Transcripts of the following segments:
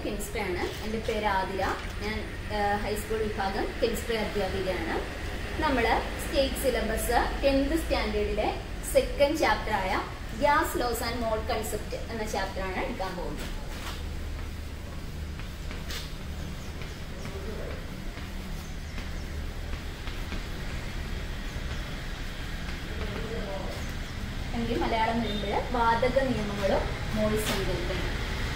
Chemistry ആണ് എൻ്റെ പേര് ആതിര ഞാൻ ഹൈസ്കൂൾ വിഭാഗം കെമിസ്ട്രി അധ്യാപികയാണ് നമ്മൾ സ്റ്റേറ്റ് സിലബസ് ടെൻത്ത് സ്റ്റാൻഡേർഡിലെ സെക്കൻഡ് ചാപ്റ്ററായ gas laws and mole concept എന്ന ചാപ്റ്ററാണ് എടുക്കാൻ പോകുന്നത് എങ്കിൽ മലയാളം വരുമ്പോൾ വാതക നിയമങ്ങളും മോൾ സങ്കല്പനും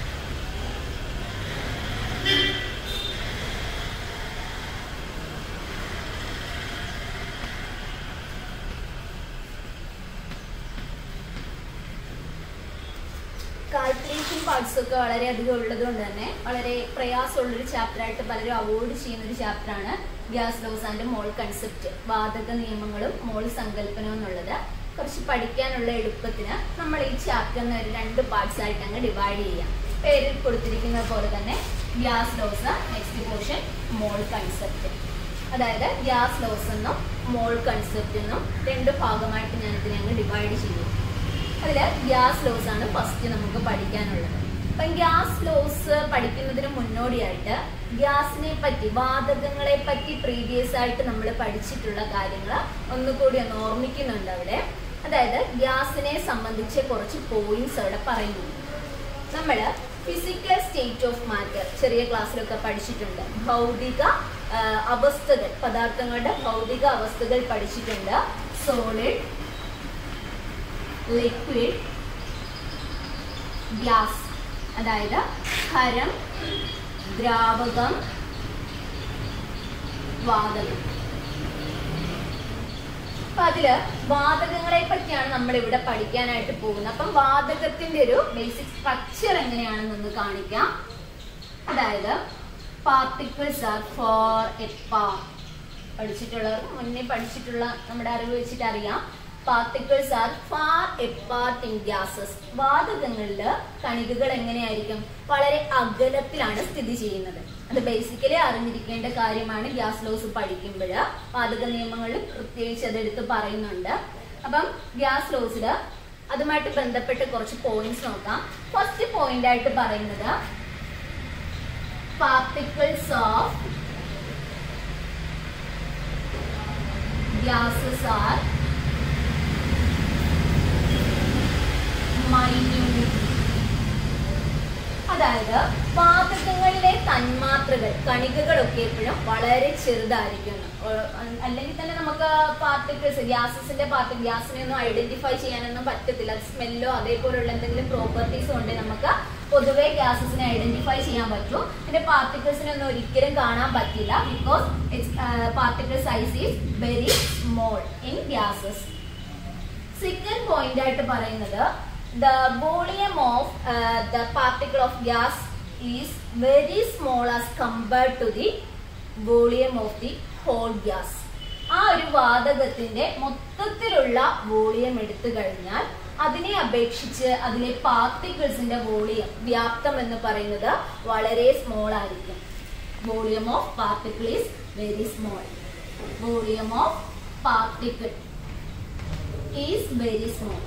കാൽക്കുലേഷൻ പാർട്സ് ഒക്കെ വളരെ അധികം ഉള്ളത് കൊണ്ട് തന്നെ വളരെ പ്രയാസമുള്ളൊരു ചാപ്റ്ററായിട്ട് പലരും അവോയ്ഡ് ചെയ്യുന്ന ഒരു ചാപ്റ്ററാണ് gas laws and mole concept വാതക നിയമങ്ങളും മോൾ സങ്കല്പനവും എന്നുള്ളത് കുറച്ച് പഠിക്കാനുള്ള എളുപ്പത്തിന് നമ്മൾ ഈ ചാപ്റ്ററിന് ഒരു രണ്ട് പാർട്സ് ആയിട്ട് അങ്ങ് ഡിവൈഡ് ചെയ്യാം പേരിൽ കൊടുത്തിരിക്കുന്ന പോലെ തന്നെ gas laws next portion mole concept അതായത് ഗ്യാസ് ലോസ് എന്നും മോൾ കൺസെപ്റ്റ് എന്നും രണ്ട് ഭാഗമായിട്ട് ഞാൻ ഇതിനെ അങ്ങ് ഡിവൈഡ് ചെയ്യും അതിൽ ഗ്യാസ് ലോസ് ആണ് ഫസ്റ്റ് നമുക്ക് പഠിക്കാനുള്ളത് അപ്പം ഗ്യാസ് ലോസ് പഠിക്കുന്നതിന് മുന്നോടിയായിട്ട് ഗ്യാസിനെ പറ്റി വാതകങ്ങളെ പറ്റി പ്രീവിയസ് ആയിട്ട് നമ്മൾ പഠിച്ചിട്ടുള്ള കാര്യങ്ങൾ ഒന്നുകൂടി ഒന്ന് ഓർമ്മിക്കുന്നുണ്ട് അവിടെ അതായത് ഗ്യാസിനെ സംബന്ധിച്ച് കുറച്ച് പോയിന്റ്സ് അവിടെ പറയുന്നു നമ്മൾ ഫിസിക്കൽ സ്റ്റേറ്റ് ഓഫ് മാറ്റർ ചെറിയ ക്ലാസ്സിലൊക്കെ പഠിച്ചിട്ടുണ്ട് ഭൗതിക ആ, അവസ്ഥകൾ പദാർത്ഥങ്ങളുടെ ഭൗതിക അവസ്ഥകൾ പഠിച്ചിട്ടുണ്ട് സോളിഡ് ലിക്വിഡ് ഗ്യാസ് അതായത് ഖരം ദ്രാവകം വാതകം അപ്പൊ അതില് വാതകങ്ങളെ പറ്റിയാണ് നമ്മൾ ഇവിടെ പഠിക്കാനായിട്ട് പോകുന്നത് അപ്പം വാതകത്തിന്റെ ഒരു ബേസിക് സ്ട്രക്ചർ എങ്ങനെയാണെന്നൊന്ന് കാണിക്കാം അതായത് particles are far apart പഠിച്ചിട്ടുള്ളവർ മുന്നേ പഠിച്ചിട്ടുള്ള നമ്മുടെ അറിവ് വെച്ചിട്ട് അറിയാം particles are far apart in gases വാതകങ്ങളിൽ കണികകൾ എങ്ങനെയായിരിക്കും വളരെ അകലത്തിലാണ് സ്ഥിതി ചെയ്യുന്നത് അത് ബേസിക്കലി അറിഞ്ഞിരിക്കേണ്ട കാര്യമാണ് ഗ്യാസ് ലോസ് പഠിക്കുമ്പോൾ വാതക നിയമങ്ങളിൽ പ്രത്യേകിച്ച് അതെടുത്ത് പറയുന്നുണ്ട് അപ്പം ഗ്യാസ് ലോസിൽ അതുമായിട്ട് ബന്ധപ്പെട്ട് കുറച്ച് പോയിന്റ്സ് നോക്കാം ഫസ്റ്റ് പോയിന്റ് ആയിട്ട് പറയുന്നത് particles of gases are minute അതായത് വാതകങ്ങളിലെ തന്മാത്രകൾ കണികകളൊക്കെ എപ്പോഴും വളരെ ചെറുതായിരിക്കുന്നു ഓ- അല്ലെങ്കിൽ തന്നെ നമുക്ക് പാർട്ടിക്കിൾസ് ഗ്യാസസിന്റെ പാർട്ടി ഗ്യാസിനെ ഒന്നും ഐഡന്റിഫൈ ചെയ്യാനൊന്നും പറ്റത്തില്ല സ്മെല്ലോ അതേപോലുള്ള എന്തെങ്കിലും പ്രോപ്പർട്ടീസും ഉണ്ട് നമുക്ക് പൊതുവെ ഗ്യാസസിനെ ഐഡന്റിഫൈ ചെയ്യാൻ പറ്റും ഇതിന്റെ പാർട്ടിക്കിൾസിനെ ഒന്നും ഒരിക്കലും കാണാൻ പറ്റില്ല because it's particle size is very small in gases second point ആയിട്ട് പറയുന്നത് the volume of the particle of gas is very small as compared to the volume of the whole gas ആ ഒരു വാതകത്തിന്റെ മൊത്തത്തിലുള്ള വോളിയം എടുത്തു കഴിഞ്ഞാൽ അതിനെ അപേക്ഷിച്ച് അതിലെ പാർട്ടിക്കിൾസിന്റെ വോളിയം വ്യാപ്തം എന്ന് പറയുന്നത് വളരെ സ്മോൾ ആയിരിക്കും volume of particle is very small volume of particle is very small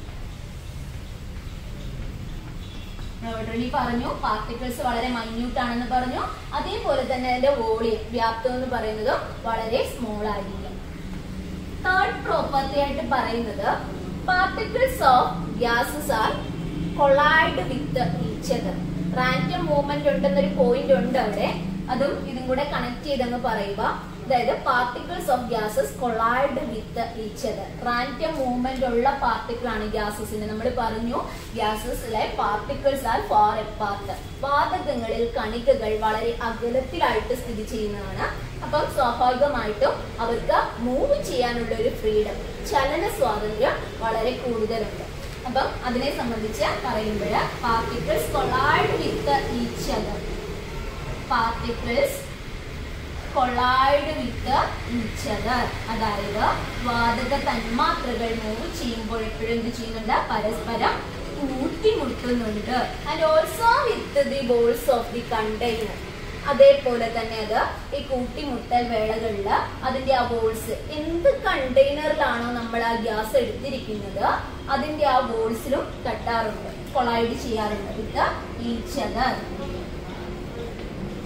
already പറഞ്ഞു പാർട്ടിക്കിൾസ് വളരെ മൈന്യൂട്ട് ആണെന്ന് പറഞ്ഞു അതേപോലെ തന്നെ അതിന്റെ വോളിയം വ്യാപ്തം എന്ന് പറയുന്നത് വളരെ സ്മോൾ ആയിരിക്കും തേർഡ് പ്രോപ്പർട്ടി ആയിട്ട് പറയുന്നത് particles of gases are collide with each other random movement ഉണ്ടെന്നൊരു പോയിന്റ് ഉണ്ട് അവിടെ അതും ഇതും കൂടെ കണക്ട് ചെയ്തെന്ന് പറയുക അതായത് particles of gases collide with each other random movement ഉള്ള പാർട്ടിക്കിൾ ആണ് ഗ്യാസസിന് നമ്മൾ പറഞ്ഞു ഗ്യാസസിലെ പാർട്ടിക്കിൾസ് ആർ ഫാർ എപ്പാർട്ട് വാതകങ്ങളിൽ കണികകൾ വളരെ അകലത്തിലായിട്ട് സ്ഥിതി ചെയ്യുന്നതാണ് അപ്പം സ്വാഭാവികമായിട്ടും അവർക്ക് മൂവ് ചെയ്യാനുള്ള ഒരു ഫ്രീഡം ചലന സ്വാതന്ത്ര്യം വളരെ കൂടുതലുണ്ട് അപ്പം അതിനെ സംബന്ധിച്ച് പറയുമ്പോൾ particles collide with each other particles collide with each other അതായത് വാതക തന്മാത്രകൾ മൂവ് ചെയ്യുമ്പോൾ എപ്പോഴും എന്ത് ചെയ്യുന്നുണ്ട് പരസ്പരം കൂട്ടിമുട്ടുന്നുണ്ട് and also with the balls of the container അതേപോലെ തന്നെ അത് ഈ കൂട്ടിമുട്ടൽ വേളകളിൽ അതിന്റെ ആ ബോൾസ് എന്ത് കണ്ടെയ്നറിലാണോ നമ്മൾ ആ ഗ്യാസ് എടുത്തിരിക്കുന്നത് അതിന്റെ ആ ബോൾസിലും തട്ടാറുണ്ട് കൊളൈഡ് ചെയ്യാറുണ്ട് with each other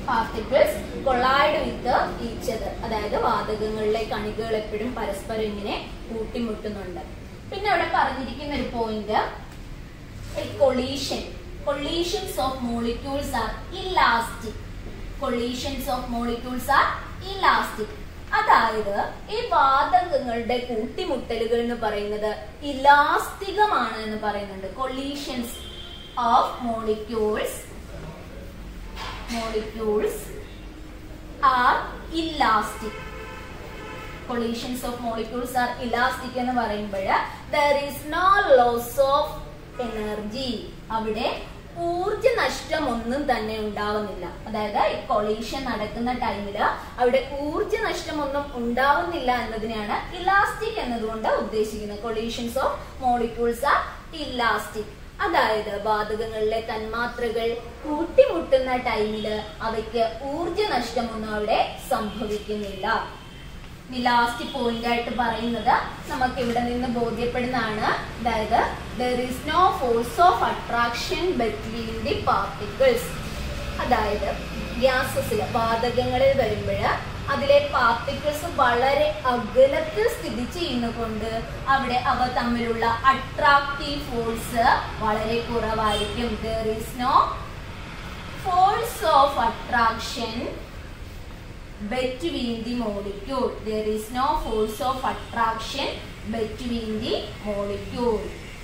particles collide with ഈച്ചത് അതായത് വാതകങ്ങളിലെ കണികകൾ എപ്പോഴും പരസ്പരം ഇങ്ങനെ കൂട്ടിമുട്ടുന്നുണ്ട് പിന്നെ അവിടെ പറഞ്ഞിരിക്കുന്ന ഒരു point collision collisions of molecules are elastic collisions of molecules are elastic അതായത് ഈ വാതകങ്ങളുടെ കൂട്ടിമുട്ടലുകൾ എന്ന് പറയുന്നത് ഇലാസ്തികമാണ് എന്ന് പറയുന്നുണ്ട് collisions of molecules molecules are elastic collisions of molecules are elastic എന്ന് പറയുമ്പോൾ there is no loss of energy അവിടെ ഊർജ നഷ്ടം ഒന്നും തന്നെ ഉണ്ടാവുന്നില്ല അതായത് ഈ കൊളീഷൻ നടക്കുന്ന ടൈമില് അവിടെ ഊർജ നഷ്ടം ഒന്നും ഉണ്ടാവുന്നില്ല എന്നതിനെയാണ് ഇലാസ്റ്റിക് എന്നതുകൊണ്ട് ഉദ്ദേശിക്കുന്നത് collisions of molecules are elastic അതായത് വാതകങ്ങളിലെ തന്മാത്രകൾ കൂട്ടിമുട്ടുന്ന ടൈമില് അവയ്ക്ക് ഊർജ നഷ്ടമൊന്നും അവിടെ സംഭവിക്കുന്നില്ല ലാസ്റ്റ് പോയിന്റ് ആയിട്ട് പറയുന്നത് നമുക്ക് ഇവിടെ നിന്ന് ബോധ്യപ്പെടുന്നതാണ് അതായത് there is no force of attraction between the particles അതായത് ഗ്യാസസിൽ വാതകങ്ങളിൽ വരുമ്പോൾ അതിലെ പാർട്ടിക്കിൾസ് വളരെ അകലത്തിൽ സ്ഥിതി ചെയ്യുന്നതുകൊണ്ട് അവിടെ അവ തമ്മിലുള്ള അട്രാക്റ്റീവ് ഫോഴ്സ് വളരെ കുറവായിരിക്കും there is no force of attraction between the molecule. There is no force of attraction between the molecule.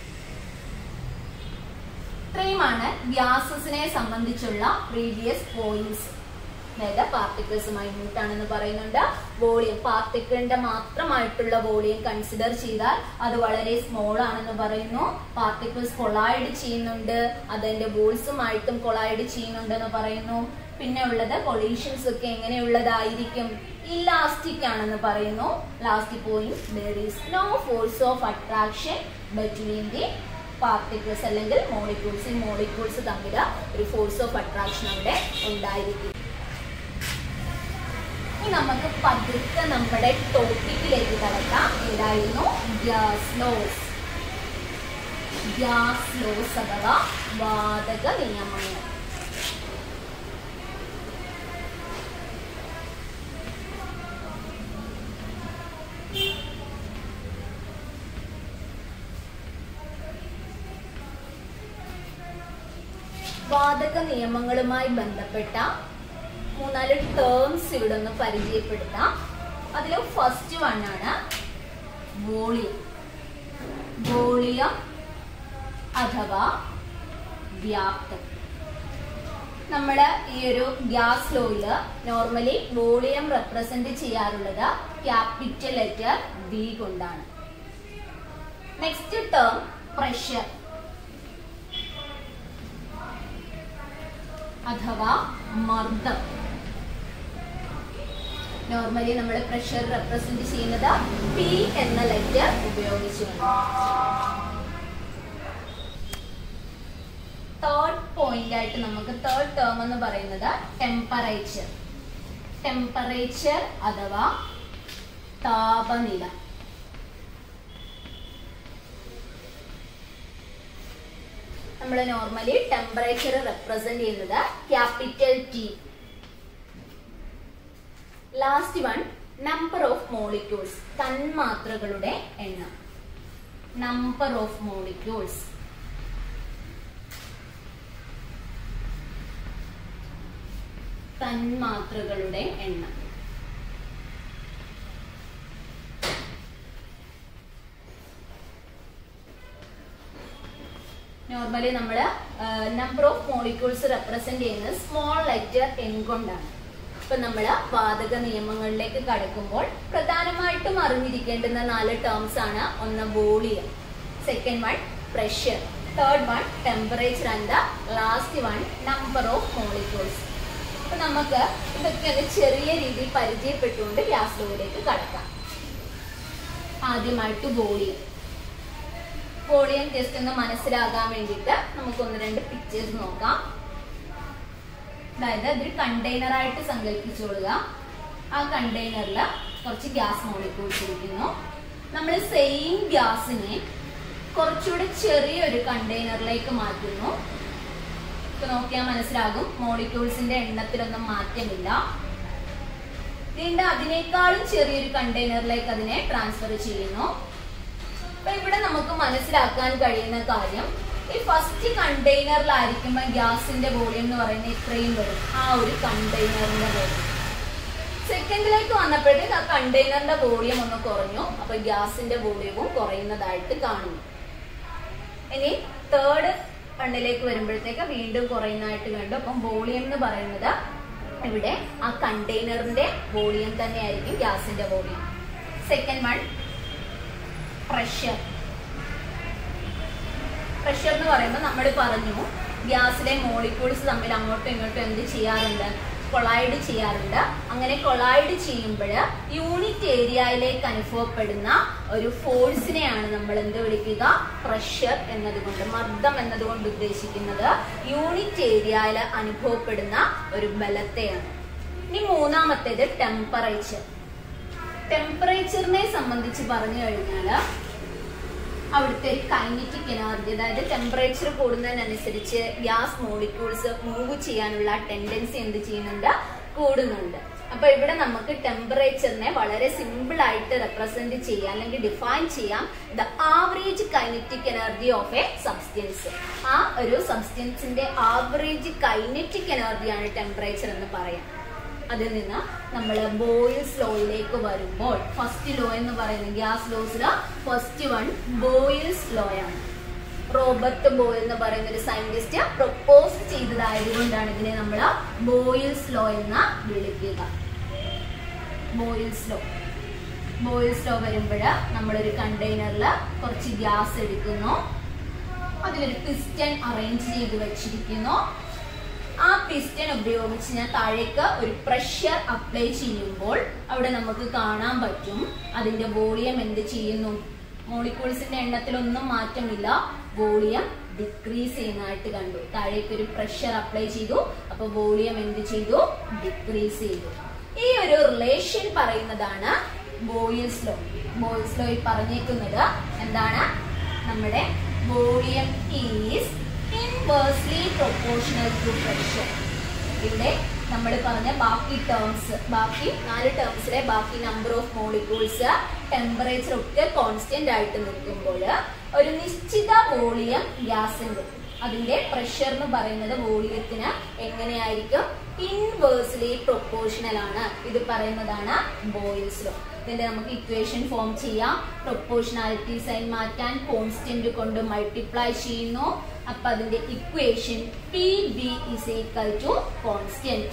ഇത്രയുമാണ് ഗ്യാസസിനെ സംബന്ധിച്ചുള്ള പ്രീവിയസ് പോയിന്റ്സ് അതായത് പാർട്ടിക്കിൾസ് മൈന്യൂട്ട് ആണെന്ന് പറയുന്നുണ്ട് വോളിയം പാർട്ടിക്കിളിന്റെ മാത്രമായിട്ടുള്ള വോളിയം കൺസിഡർ ചെയ്താൽ അത് വളരെ സ്മോൾ ആണെന്ന് പറയുന്നു പാർട്ടിക്കിൾസ് കൊളൈഡ് ചെയ്യുന്നുണ്ട് അതിന്റെ ബോൾസുമായിട്ടും കൊളൈഡ് ചെയ്യുന്നുണ്ട് എന്ന് പറയുന്നു പിന്നെ ഉള്ളത് കൊളീഷൻസ് ഒക്കെ എങ്ങനെയുള്ളതായിരിക്കും ഇലാസ്റ്റിക് ആണെന്ന് പറയുന്നു last point there is no force of attraction between the particles അല്ലെങ്കിൽ മോളിക്യൂൾസ് ഈ മോളിക്യൂൾസ് തമ്മിൽ ഒരു ഫോഴ്സ് ഓഫ് അട്രാക്ഷൻ അവിടെ ഉണ്ടായിരിക്കും ഇനി നമുക്ക് പതുക്കെ നമ്മുടെ ടോപ്പിക്കിലേക്ക് കടക്കാം ഏതായിരുന്നു ഗ്യാസ് ലോസ് ഗ്യാസ് ലോസ് അഥവാ വാതക നിയമങ്ങൾ വാതക നിയമങ്ങളുമായി ബന്ധപ്പെട്ട മൂന്നാല് ടേംസ് ഇവിടെ ഒന്ന് പരിചയപ്പെടുത്താം അതിൽ ഫസ്റ്റ് വൺ ആണ് വോളിയം വോളിയം അഥവാ വ്യാപ്തം നമ്മൾ ഈ ഒരു ഗ്യാസ് ലോയില് നോർമലി വോളിയം റെപ്രസെന്റ് ചെയ്യാറുള്ളത് ക്യാപിറ്റൽ ലെറ്റർ വി കൊണ്ടാണ് നെക്സ്റ്റ് ടേം പ്രഷർ അഥവാ മർദ്ദം നോർമലി നമ്മൾ പ്രഷർ റെപ്രസെന്റ് ചെയ്യുന്നത് പി എന്ന ലെറ്റർ ഉപയോഗിച്ചുകൊണ്ട് തേർഡ് പോയിന്റ് ആയിട്ട് നമുക്ക് തേർഡ് ടേം എന്ന് പറയുന്നത് ടെമ്പറേച്ചർ ടെമ്പറേച്ചർ അഥവാ താപനില നമ്മൾ നോർമലി ടെമ്പറേച്ചർ റെപ്രസെന്റ് ചെയ്യുന്നത് capital T last one number of molecules തന്മാത്രകളുടെ എണ്ണം നമ്പർ ഓഫ് മോളിക്യൂൾസ് തന്മാത്രകളുടെ എണ്ണം നോർമലി നമ്മൾ നമ്പർ ഓഫ് മോളിക്യൂൾസ് റെപ്രസെന്റ് ചെയ്യുന്നത് സ്മോൾ ലെറ്റർ എൻ കൊണ്ടാണ് ഇപ്പൊ നമ്മൾ വാതക നിയമങ്ങളിലേക്ക് കടക്കുമ്പോൾ പ്രധാനമായിട്ടും അറിഞ്ഞിരിക്കേണ്ടുന്ന നാല് ടേംസ് ആണ് ഒന്ന് volume second one pressure third one temperature and the last one number of molecules അപ്പൊ നമുക്ക് ഇതൊക്കെ ഒന്ന് ചെറിയ രീതിയിൽ പരിചയപ്പെട്ടുകൊണ്ട് ഗ്യാസ് ലോയിലേക്ക് കടക്കാം ആദ്യമായിട്ട് വോളിയം വോളിയം ജസ്റ്റ് ഒന്ന് മനസ്സിലാകാൻ വേണ്ടിയിട്ട് നമുക്ക് ഒന്ന് രണ്ട് പിക്ചേഴ്സ് നോക്കാം അതായത് ഇതൊരു കണ്ടെയ്നർ ആയിട്ട് സങ്കല്പിച്ചോളുക ആ കണ്ടെയ്നറിൽ കുറച്ച് ഗ്യാസ് മോളിക്യൂൾസ് ഇരിക്കുന്നു നമ്മൾ സെയിം ഗ്യാസിനെ കുറച്ചുകൂടെ ചെറിയൊരു കണ്ടെയ്നറിലേക്ക് മാറ്റുന്നു ഇപ്പൊ നോക്കിയാൽ മനസ്സിലാകും മോളിക്യൂൾസിന്റെ എണ്ണത്തിലൊന്നും മാറ്റമില്ല വീണ്ടും അതിനേക്കാളും ചെറിയൊരു കണ്ടെയ്നറിലേക്ക് അതിനെ ട്രാൻസ്ഫർ ചെയ്യുന്നു അപ്പൊ ഇവിടെ നമുക്ക് മനസ്സിലാക്കാൻ കഴിയുന്ന കാര്യം ഈ ഫസ്റ്റ് കണ്ടെയ്നറിലായിരിക്കുമ്പോൾ ഗ്യാസിന്റെ വോളിയം എന്ന് പറയുന്നത് ഇത്രയും വരും ആ ഒരു കണ്ടെയ്നറിന്റെ വോളിയം സെക്കൻഡിലേക്ക് വന്നപ്പോഴത്തേക്ക് ആ കണ്ടെയ്നറിന്റെ വോളിയം ഒന്ന് കുറഞ്ഞു അപ്പൊ ഗ്യാസിന്റെ വോളിയവും കുറയുന്നതായിട്ട് കാണുന്നു ഇനി തേർഡ് വണ്ണിലേക്ക് വരുമ്പോഴത്തേക്ക് വീണ്ടും കുറയുന്നതായിട്ട് കണ്ടു അപ്പം വോളിയം എന്ന് പറയുന്നത് ഇവിടെ ആ കണ്ടെയ്നറിന്റെ വോളിയം തന്നെയായിരിക്കും ഗ്യാസിന്റെ volume second one pressure pressure എന്ന് പറയുമ്പോൾ നമ്മൾ പറഞ്ഞു ഗ്യാസിലെ മോളിക്യൂൾസ് തമ്മിൽ അങ്ങോട്ടും ഇങ്ങോട്ടും എന്ത് ചെയ്യാറുണ്ട് കൊളൈഡ് ചെയ്യാറുണ്ട് അങ്ങനെ കൊളൈഡ് ചെയ്യുമ്പോൾ യൂണിറ്റ് ഏരിയയിലേക്ക് അനുഭവപ്പെടുന്ന ഒരു ഫോഴ്സിനെയാണ് നമ്മൾ എന്ത് വിളിക്കുക പ്രഷർ എന്നതുകൊണ്ട് മർദ്ദം എന്നതുകൊണ്ട് ഉദ്ദേശിക്കുന്നത് യൂണിറ്റ് ഏരിയയിൽ അനുഭവപ്പെടുന്ന ഒരു ബലത്തെയാണ് ഇനി മൂന്നാമത്തേത് ടെമ്പറേച്ചർ ടെമ്പറേച്ചറിനെ സംബന്ധിച്ച് പറഞ്ഞു കഴിഞ്ഞാൽ അവിടുത്തെ ഒരു കൈനറ്റിക് എനർജി അതായത് ടെമ്പറേച്ചർ കൂടുന്നതിനനുസരിച്ച് ഗ്യാസ് മോളിക്യൂൾസ് മൂവ് ചെയ്യാനുള്ള ടെൻഡൻസി എന്ത് ചെയ്യുന്നുണ്ട് കൂടുന്നുണ്ട് അപ്പൊ ഇവിടെ നമുക്ക് ടെമ്പറേച്ചറിനെ വളരെ സിമ്പിൾ ആയിട്ട് റെപ്രസെന്റ് ചെയ്യാം അല്ലെങ്കിൽ ഡിഫൈൻ ചെയ്യാം the average kinetic energy of a substance ആ ഒരു സബ്സ്റ്റൻസിന്റെ ആവറേജ് കൈനറ്റിക് എനർജിയാണ് ടെമ്പറേച്ചർ എന്ന് പറയാം അതിൽ നിന്ന് നമ്മൾ ബോയിൽസ് ലോയിലേക്ക് വരുമ്പോൾ ഫസ്റ്റ് ലോ എന്ന് പറയുന്നത് ഗ്യാസ് ലോസില് ഫസ്റ്റ് വൺ ബോയിൽസ് ലോ ആണ് റോബർട്ട് ബോയിൽ എന്ന് പറയുന്ന ഒരു സയന്റിസ്റ്റ് പ്രൊപ്പോസ് ചെയ്തതായതുകൊണ്ടാണ് ഇതിനെ നമ്മൾ ബോയിൽസ് ലോ എന്ന് വിളിക്കുക ബോയിൽസ് ലോ ബോയിൽസ് ലോ വരുമ്പോൾ നമ്മളൊരു കണ്ടെയ്നറിൽ കുറച്ച് ഗ്യാസ് എടുക്കുന്നു അതിലൊരു പിസ്റ്റൺ അറേഞ്ച് ചെയ്ത് വെച്ചിരിക്കുന്നു ആ പിസ്റ്റൺ ഉപയോഗിച്ച് ഞാൻ താഴേക്ക് ഒരു പ്രഷർ അപ്ലൈ ചെയ്യുമ്പോൾ അവിടെ നമുക്ക് കാണാൻ പറ്റും അതിന്റെ വോളിയം എന്ത് ചെയ്യുന്നു മോളിക്യൂൾസിന്റെ എണ്ണത്തിലൊന്നും മാറ്റമില്ല വോളിയം ഡിക്രീസ് ചെയ്യുന്നതായിട്ട് കണ്ടു താഴേക്ക് ഒരു പ്രഷർ അപ്ലൈ ചെയ്തു അപ്പൊ വോളിയം എന്ത് ചെയ്തു ഡിക്രീസ് ചെയ്തു ഈ ഒരു റിലേഷൻ പറയുന്നതാണ് ബോയിൽസ് ലോ ബോയിൽസ് ലോയിൽ പറഞ്ഞേക്കുന്നത് എന്താണ് നമ്മുടെ volume is inversely proportional to pressure ഇവിടെ നമ്മൾ പറഞ്ഞ ബാക്കി ടേംസ് ബാക്കി നാല് ടേംസിലെ ബാക്കി നമ്പർ ഓഫ് മോളിക്യൂൾസ് ടെമ്പറേച്ചർ ഒക്കെ കോൺസ്റ്റന്റ് ആയിട്ട് നിൽക്കുമ്പോൾ ഒരു നിശ്ചിത വോളിയം ഗ്യാസിന്റെ അതിന്റെ പ്രഷർ എന്ന് പറയുന്നത് വോളിയത്തിന് എങ്ങനെയായിരിക്കും ഇൻവേഴ്സ്ലി പ്രൊപ്പോർഷണൽ ആണ് ഇത് പറയുന്നതാണ് ബോയിൽസ് ലോ ഇതിന്റെ നമുക്ക് ഇക്വേഷൻ ഫോം ചെയ്യാം പ്രൊപ്പോർഷണാലിറ്റി സൈൻ മാറ്റാൻ കോൺസ്റ്റന്റ് കൊണ്ട് മൾട്ടിപ്ലൈ ചെയ്യുന്നു അപ്പൊ അതിന്റെ equation P V is equal to constant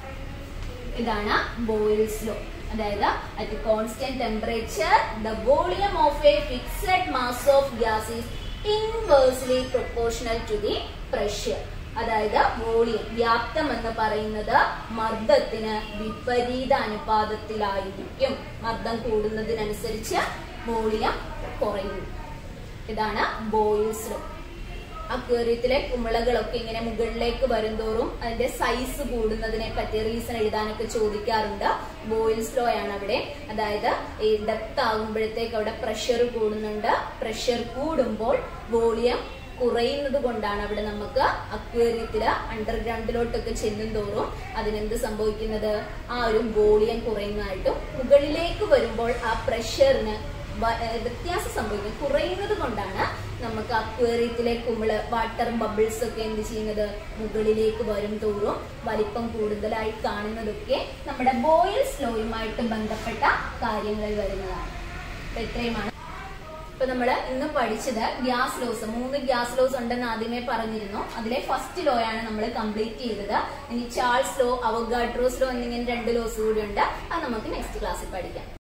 ഇതാണ് ബോയിൽസ് ലോ അതായത് at constant temperature the volume of a fixed mass of gas is inversely proportional to the pressure അതായത് volume വ്യാപ്തം എന്ന് പറയുന്നത് മർദ്ദത്തിന് വിപരീത അനുപാതത്തിലായിരിക്കും മർദ്ദം കൂടുന്നതിനനുസരിച്ച് വോളിയം കുറയും ഇതാണ് ബോയിൽസ് ലോ അക്വേറിയത്തിലെ കുമിളകളൊക്കെ ഇങ്ങനെ മുകളിലേക്ക് വരുംതോറും അതിന്റെ സൈസ് കൂടുന്നതിനെ പറ്റി റീസൺ എഴുതാനൊക്കെ ചോദിക്കാറുണ്ട് ബോയിൽസ് ലോ ആണ് അവിടെ അതായത് ഈ ഡെപ്ത് ആകുമ്പോഴത്തേക്ക് അവിടെ പ്രഷർ കൂടുന്നുണ്ട് പ്രഷർ കൂടുമ്പോൾ വോളിയം കുറയുന്നത് കൊണ്ടാണ് അവിടെ നമുക്ക് അക്വേറിയത്തില് അണ്ടർഗ്രൗണ്ടിലോട്ടൊക്കെ ചെല്ലും തോറും അതിനെന്ത് സംഭവിക്കുന്നത് ആ ഒരു വോളിയം കുറയുന്നതായിട്ടും മുകളിലേക്ക് വരുമ്പോൾ ആ പ്രഷറിന് വ്യത്യാസം സംഭവിക്കും കുറയുന്നത് കൊണ്ടാണ് നമുക്ക് അക്വേറിയത്തിലെ കുമിള് വാട്ടർ ബബിൾസ് ഒക്കെ എന്ത് ചെയ്യുന്നത് മുകളിലേക്ക് വരും തോറും വലിപ്പം കൂടുതലായി കാണുന്നതൊക്കെ നമ്മുടെ ബോയിൽസ് ലോയുമായിട്ട് ബന്ധപ്പെട്ട കാര്യങ്ങളിൽ വരുന്നതാണ് അപ്പൊ ഇത്രയുമാണ് ഇപ്പൊ നമ്മൾ ഇന്ന് പഠിച്ചത് ഗ്യാസ് ലോസ് മൂന്ന് ഗ്യാസ് ലോസ് ഉണ്ടെന്ന് ആദ്യമേ പറഞ്ഞിരുന്നു അതിലെ ഫസ്റ്റ് ലോ ആണ് നമ്മൾ കംപ്ലീറ്റ് ചെയ്തത് ഇനി ചാൾസ് ലോ അവഗാഡ്രോസ് ലോ എന്നിങ്ങനെ രണ്ട് ലോസ് കൂടി ഉണ്ട് അത് നമുക്ക് നെക്സ്റ്റ് ക്ലാസ്സിൽ പഠിക്കാം